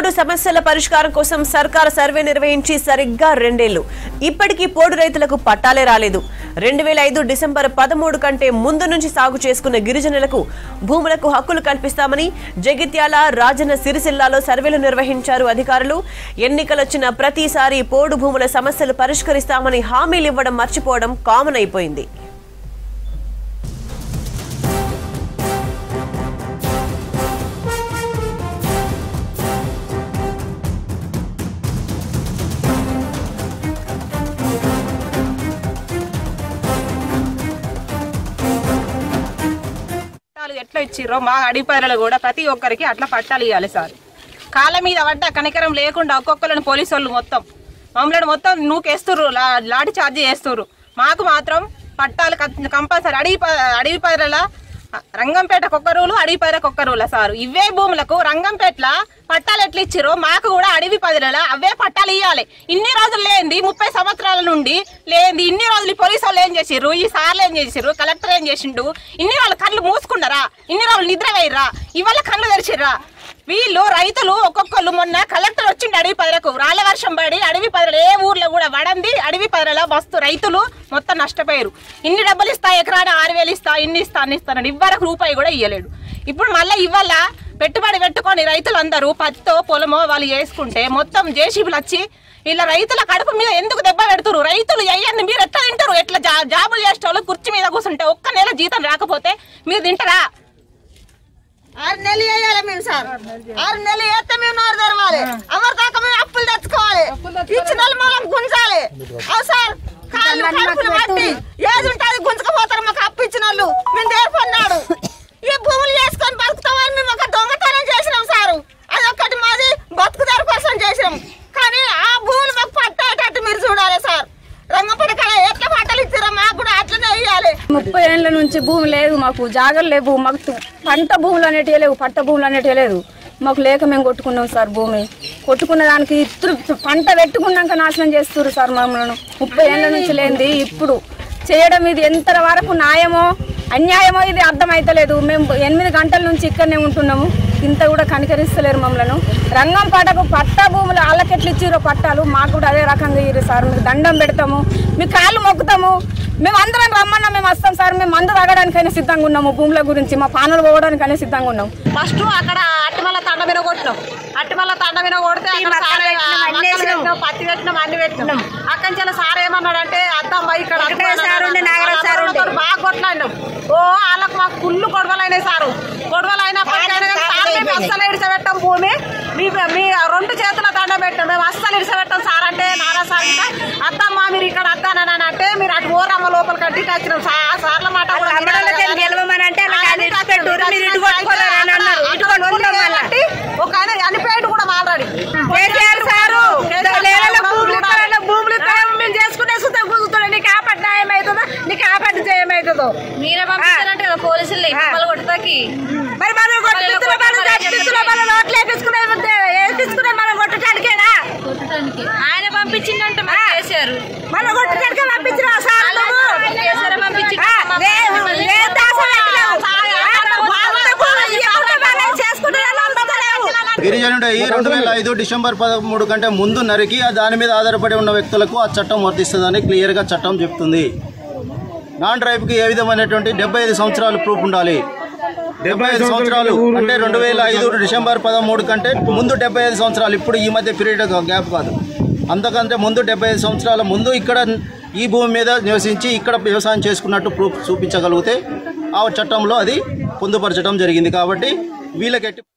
పోడు సమస్యల పరిష్కారం కోసం సర్కార్ సర్వే నిర్వహించి సరిగ్గా రెండేళ్లు ఇప్పటికీ పోడు రైతులకు పట్టాలే రాలేదు రెండు వేల ఐదు డిసెంబర్ పదమూడు కంటే ముందు నుంచి సాగు చేసుకున్న గిరిజనులకు భూములకు హక్కులు కల్పిస్తామని జగిత్యాల రాజన్న సిరిసిల్లాలో సర్వేలు నిర్వహించారు అధికారులు ఎన్నికలొచ్చిన ప్రతిసారి పోడు భూముల సమస్యలు పరిష్కరిస్తామని హామీలు ఇవ్వడం మర్చిపోవడం కామన్ అయిపోయింది పట్టాలు ఎట్లా ఇచ్చిర్రో మా అడిపేరలు కూడా ప్రతి ఒక్కరికి అట్లా పట్టాలు ఇవ్వాలి సార్ కాళ్ళ మీద పడ్డ కనికరం లేకుండా ఒక్కొక్కరిని పోలీసు వాళ్ళు మొత్తం మమ్మల్ని మొత్తం నూకేస్తుర్రు లా- లాఠీ చార్జ్ చేస్తుర్రు మాకు మాత్రం పట్టాలు కం- కంపల్సరీ అడవి ప- అడవి పైరల రంగంపేట ఒక్క రూలు అడవి పైరకు ఒక్క రూల సార్ ఇవే భూములకు రంగంపేటల పట్టాలు ఎట్లా ఇచ్చిరో మాకు కూడా అడవి పదిల అవే పట్టాలు ఇవ్వాలి ఇన్ని రోజులు లేనిది ముప్పై సంవత్సరాల నుండి లేనిది ఇన్ని రోజులు ఈ పోలీసు వాళ్ళు ఏం చేసిర్రు ఈ సార్లు ఏం చేసిర్రు కలెక్టర్ ఏం చేసిండు ఇన్ని రోజులు కళ్ళు మూసుకున్నారా ఇన్ని రోజులు నిద్ర వేయరా ఇవాళ కళ్ళు తెరిచిర్రా వీళ్ళు రైతులు ఒక్కొక్కరు మొన్న కలెక్టర్ వచ్చిండు అడవి పదలకు రాళ్ళ వర్షం పడి అడవి పదలు ఏ ఊర్లో కూడా వడంది అడవి పదల మస్తు రైతులు మొత్తం నష్టపోయారు ఇన్ని డబ్బులు ఇస్తా ఎకరాన ఆరు వేలు ఇస్తా ఇన్ని ఇస్తా అన్ని ఇస్తానని ఇవ్వరకు రూపాయి కూడా ఇయ్యలేడు ఇప్పుడు మళ్ళీ ఇవాళ పెట్టుబడి పెట్టుకొని రైతులు అందరూ పత్తో పొలమో వాళ్ళు వేసుకుంటే మొత్తం జేసీబీలు వచ్చి ఇలా రైతుల కడుపు మీద ఎందుకు దెబ్బ పెడుతురు రైతులు అయ్యండి మీరు ఎట్లా తింటారు ఎట్లా జా- జాబులు చేసే వాళ్ళు కుర్చీ మీద కూర్చుంటే ఒక్క నెల జీతం రాకపోతే మీరు తింటారా ఆరు నెలలు వేయాలి మేము సార్ ఆరు నెలలు వేస్తే మేము నోరు తెరవాలి అమర్ దాకా మేము అప్పులు తెచ్చుకోవాలి ఇచ్చిన వాళ్ళు మనం గుంజాలి అవు సార్ కాళ్ళు కడుపులు పట్టి ఏది ఉంటే అది గుంజుకపోతారు మాకు అప్పు ఇచ్చిన వాళ్ళు మేము దేర్పన్నాడు ఈ భూములు చేసుకొని బతుకుతామని మేము ఒక దొంగతనం చేసినాం సారు అదొక్కటి మాది బతుకుదారు కోసం చేసినాం కానీ ఆ భూములు మాకు పట్టేటట్టు మీరు చూడాలి సార్ రంగపడి కాడ ఎట్లా పట్టలు ఇచ్చారో మాకు కూడా అట్లనే వేయాలి ముప్పై ఏళ్ళ నుంచి భూమి లేదు మాకు జాగలు లేవు మాకు తు- పంట భూములు అనేటివి లేవు పట్ట భూములు అనేటివి లేదు మాకు లేక మేము కొట్టుకున్నాం సార్ భూమి కొట్టుకున్న దానికి ఇత్తురు పంట పెట్టుకున్నాక నాశనం చేస్తున్నారు సార్ మమ్మల్ని ముప్పై ఏళ్ళ నుంచి లేనిది ఇప్పుడు చేయడం ఇది ఎంత వరకు న్యాయమో అన్యాయమో ఇది అర్థమైతలేదు మేము ఎనిమిది గంటల నుంచి ఇక్కడనే ఉంటున్నాము ఇంత కూడా కనికరిస్తలేరు మమ్మల్ని రంగం పాటకు పట్టా భూములు వాళ్ళకి ఎట్లా ఇచ్చిరో పట్టాలు మాకు కూడా అదే రకంగా ఇరు సార్ మీకు దండం పెడతాము మీ కాళ్ళు మొక్కుతాము మేము అందరం రమ్మన్నా మేము వస్తాం సార్ మేము మందు తాగడానికైనా సిద్ధంగా ఉన్నాము భూముల గురించి మా పానలు పోవడానికైనా సిద్ధంగా ఉన్నాం ఫస్ట్ అక్కడ అట్టిమల్ల తండ మీద కొట్టినాం అట్టిమల్ల తండ మీద కొడితే అక్కడ సారే మక్కలు పెట్టినాం, పత్తి పెట్టినాం అన్ని పెట్టినాం అక్కడి నుంచి సార్ ఏమన్నాడంటే అద్దమ్మ ఇక్కడ వాళ్ళందరూ బాగా కొట్లాడినాం ఓ వాళ్ళకు మాకు ఫుల్ గొడవలైనాయి సారు గొడవలైనప్పటికైనా కానీ సార్ మేము అస్సలు ఇడిసబెట్టాం భూమి మీ మీ రెండు చేతుల దండ పెట్టాం మేము అస్సలు ఇడిసబెట్టాం సార్ అంటే నారా సార్ ఇంకా అద్దమ్మ మీరు ఇక్కడ అద్దానని అంటే మీరు అటు ఓరమ్మ లోపల కట్టి వచ్చినాం సా- సార్ల మాట కూడా కాబట్టి ఒక ఆయన చనిపోయాడు కూడా ఆల్రెడీ కేసీఆర్ సారు భూములు మేము చేసుకునే సుతం కూర్చుంటాడు నీకు ఆ పట్ల ఏమవుతుందో నీకు ఆ పట్ల ఏమవుతుందో మీరే పంపించారంటే కదా పోలీసులు మిమ్మల్ని కొట్టడానికి మరి మనం కొట్టిస్తున్న మనం చచ్చిస్తున్న మనం నోట్లు వేపించుకునే వేపించుకునే మనం కొట్టడానికేనా కొట్టడానికి ఆయన పంపించిందంటే మరి కేసీఆర్ మనం కొట్టడానికి పంపించిన సార్ నువ్వు. కేసీఆర్ పంపించి ఆ, వే- వే దాసం పెట్టినావు. ఆ, భూములు ఎవరి వాళ్ళని చేసుకునే వాళ్ళు ఉండలేవు. గిరిజనుడు ఈ రెండు వేల ఐదు డిసెంబర్ పదమూడు కంటే ముందు నరికి ఆ దాని మీద ఆధారపడి ఉన్న వ్యక్తులకు ఆ చట్టం వర్తిస్తుందని క్లియర్గా చట్టం చెప్తుంది నాన్ ట్రైబ్కి ఏ విధమైనటువంటి డెబ్బై ఐదు సంవత్సరాలు ప్రూఫ్ ఉండాలి డెబ్బై ఐదు సంవత్సరాలు అంటే రెండు వేల ఐదు డిసెంబర్ పదమూడు కంటే ముందు డెబ్బై ఐదు సంవత్సరాలు ఇప్పుడు ఈ మధ్య పీరియడ్ గ్యాప్ కాదు అంతకంటే ముందు డెబ్బై ఐదు సంవత్సరాల ముందు ఇక్కడ ఈ భూమి మీద నివసించి ఇక్కడ వ్యవసాయం చేసుకున్నట్టు ప్రూఫ్ చూపించగలిగితే ఆ చట్టంలో అది పొందుపరచడం జరిగింది కాబట్టి వీళ్ళకి ఎట్టి